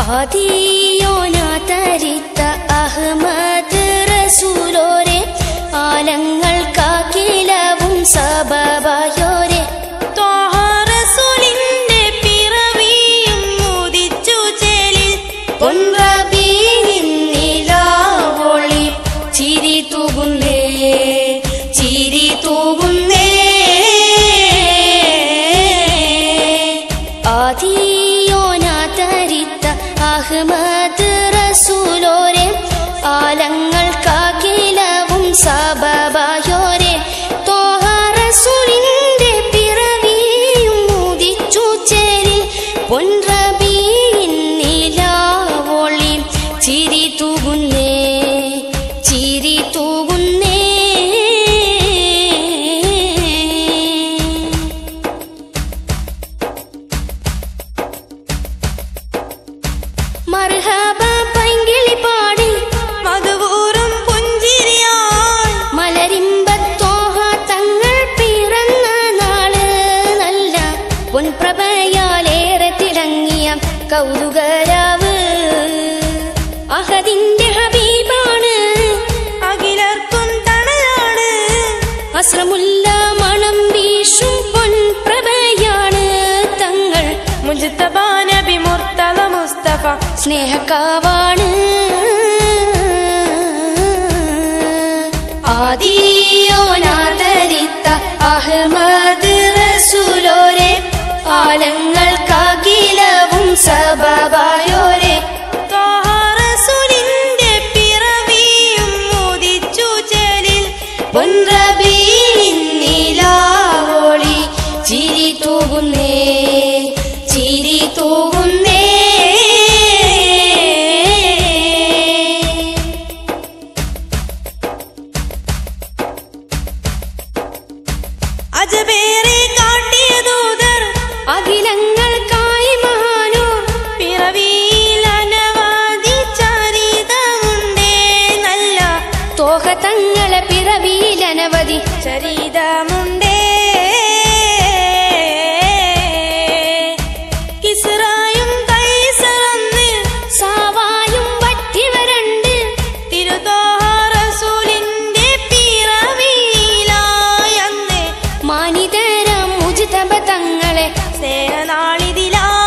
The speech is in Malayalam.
ആദിയോനാതരിത്ത അഹമ്മദ് റസൂലോരെ ആലങ്ങൾക്കാക്കിലവും സബബായോരെ ത്വാഹ റസൂലിന്റെ പിറവിയും ഉദിച്ചു ചേലിൽ പൊൻറബീനിലാവൊളി ചിരി തൂകുന്നേ ചിരി തൂകുന്നേ ആദിയോനാതരിത്ത അഹമ്മദ് റസൂലോരെ ആലങ്ങൾക്കാകിലവും സബബായോരെ തോഹ റസൂലിന്റെ പിറവിയും ഉദിച്ചു ചേരിൽ പൊൻറബീൻ നിലാവൊളി ചിരി തൂകുന്നേ ചിരി തൂകുന്നേ മർഹബ പൈങ്കിളി പാടി മധുവൂറും പുഞ്ചിരിയായി മലരിമ്പത്തോഹ തങ്ങൾ പിറന്ന നാള് നല്ല പൊൻപ്രഭയാലേറെ തിളങ്ങിയ കൗതുകരാവ് അഹദിന്റെ ഹബീബാണ് അഖിലർക്കും തണലാണ് അസ്രമുല്ല മണം വീശും പൊൻപ്രഭയാണ് തങ്ങൾ മുജ്തബ നബി മുർത്തല മുസ്തഫ സ്നേഹക്കാവാണ് ആദിയോനാദരിത്ത അഹമ്മദ് റസൂലോരെ ആലങ്ങൾക്കാകിലവും സബബായോരെ ത്വാഹ റസൂലിന്റെ പിറവിയും ഉദിച്ചു ചേലിൽ പൊൻറബീനിലാവോളി ചിരി തൂകുന്നേ ചിരി തൂകുന്നേ അജബേറെ കാട്ടിയ ദൂതർ അഖിലങ്ങൾക്കായി മഹാനൂർ പിറവിയിൽ അനവധി ചരിതമുണ്ടേ നല്ല തോഹ തങ്ങളെ പിറവിയിൽ അനവധി ചരിതമുണ്ടേ കിസ്റായും കൈസറന്ന് സാവായും വറ്റിവരണ്ട് തിരുതോഹ റസൂലിന്റെ പിറവിയിലായന്ന് മാനിതരം മുജിതബ തങ്ങളെ സ്നേഹനാളിതിലാ